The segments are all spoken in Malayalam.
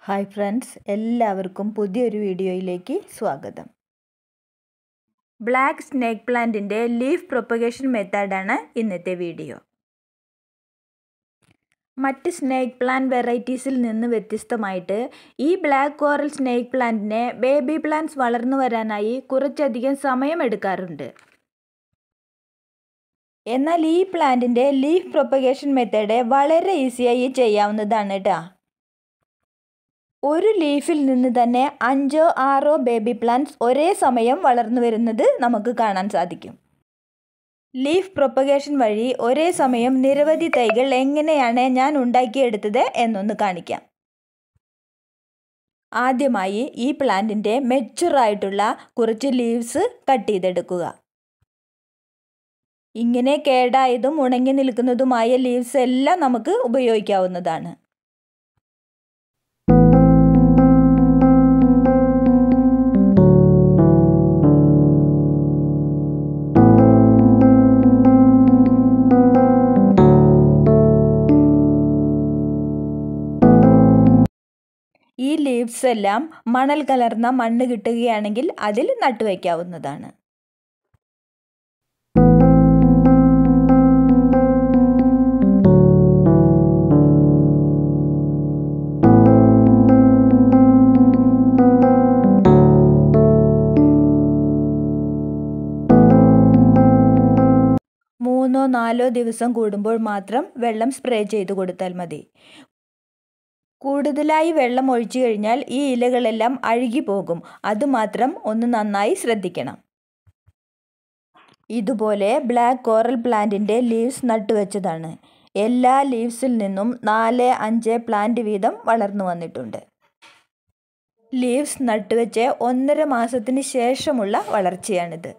ഹായ് ഫ്രണ്ട്സ് എല്ലാവർക്കും പുതിയൊരു വീഡിയോയിലേക്ക് സ്വാഗതം ബ്ലാക്ക് സ്നേക്ക് പ്ലാന്റിൻ്റെ ലീഫ് പ്രൊപ്പഗേഷൻ മെത്തേഡാണ് ഇന്നത്തെ വീഡിയോ മറ്റ് സ്നേക്ക് പ്ലാന്റ് വെറൈറ്റീസിൽ നിന്ന് വ്യത്യസ്തമായിട്ട് ഈ ബ്ലാക്ക് കോറൽ സ്നേക്ക് പ്ലാന്റിനെ ബേബി പ്ലാന്റ്സ് വളർന്നു വരാനായി കുറച്ചധികം സമയമെടുക്കാറുണ്ട് എന്നാൽ ഈ പ്ലാന്റിൻ്റെ ലീഫ് പ്രൊപ്പഗേഷൻ മെത്തേഡ് വളരെ ഈസിയായി ചെയ്യാവുന്നതാണ് കേട്ടോ ഒരു ലീഫിൽ നിന്ന് തന്നെ അഞ്ചോ ആറോ ബേബി പ്ലാന്റ്സ് ഒരേ സമയം വളർന്നു വരുന്നത് നമുക്ക് കാണാൻ സാധിക്കും ലീഫ് പ്രൊപ്പഗേഷൻ വഴി ഒരേ സമയം നിരവധി തൈകൾ എങ്ങനെയാണ് ഞാൻ ഉണ്ടാക്കിയെടുത്തത് എന്നൊന്ന് കാണിക്കാം ആദ്യമായി ഈ പ്ലാന്റിൻ്റെ മെച്ചുറായിട്ടുള്ള കുറച്ച് ലീവ്സ് കട്ട് ചെയ്തെടുക്കുക ഇങ്ങനെ കേടായതും ഉണങ്ങി നിൽക്കുന്നതുമായ ലീവ്സ് എല്ലാം നമുക്ക് ഉപയോഗിക്കാവുന്നതാണ് ഈ ലീവ്സ് എല്ലാം മണൽ കലർന്ന മണ്ണ് കിട്ടുകയാണെങ്കിൽ അതിൽ നട്ടുവയ്ക്കാവുന്നതാണ് മൂന്നോ നാലോ ദിവസം കൂടുമ്പോൾ മാത്രം വെള്ളം സ്പ്രേ ചെയ്ത് കൊടുത്താൽ മതി കൂടുതലായി വെള്ളം ഒഴിച്ചു കഴിഞ്ഞാൽ ഈ ഇലകളെല്ലാം അഴുകി പോകും അതുമാത്രം ഒന്ന് നന്നായി ശ്രദ്ധിക്കണം ഇതുപോലെ ബ്ലാക്ക് കോറൽ പ്ലാന്റിൻ്റെ ലീവ്സ് നട്ടുവെച്ചതാണ് എല്ലാ ലീവ്സിൽ നിന്നും നാല് അഞ്ച് പ്ലാന്റ് വീതം വളർന്നു വന്നിട്ടുണ്ട് ലീവ്സ് നട്ടുവെച്ച് ഒന്നര മാസത്തിന് ശേഷമുള്ള വളർച്ചയാണിത്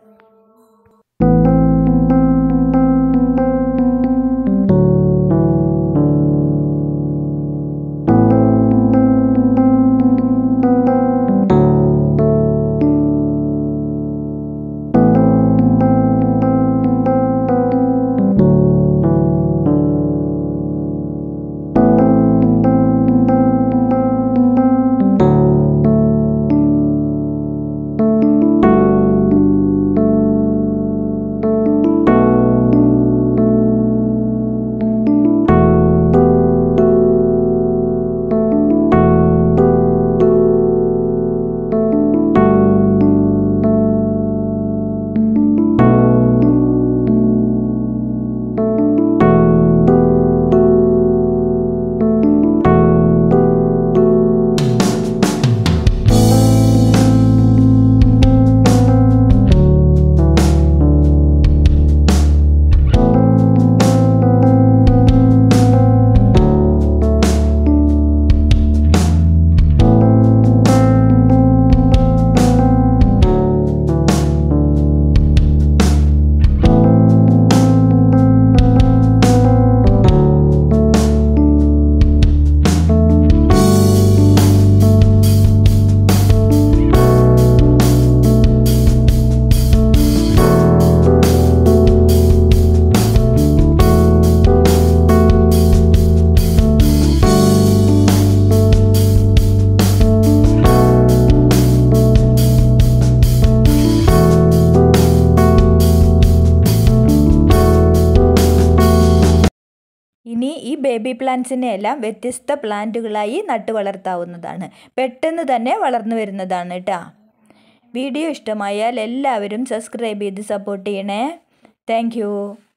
ഇനി ഈ ബേബി പ്ലാന്റ്സിനെ എല്ലാം വ്യത്യസ്ത പ്ലാന്റുകളായി നട്ടു വളർത്താവുന്നതാണ് പെട്ടെന്ന് തന്നെ വളർന്നു വരുന്നതാണ് കേട്ടോ വീഡിയോ ഇഷ്ടമായാൽ എല്ലാവരും സബ്സ്ക്രൈബ് ചെയ്ത് സപ്പോർട്ട് ചെയ്യണേ താങ്ക്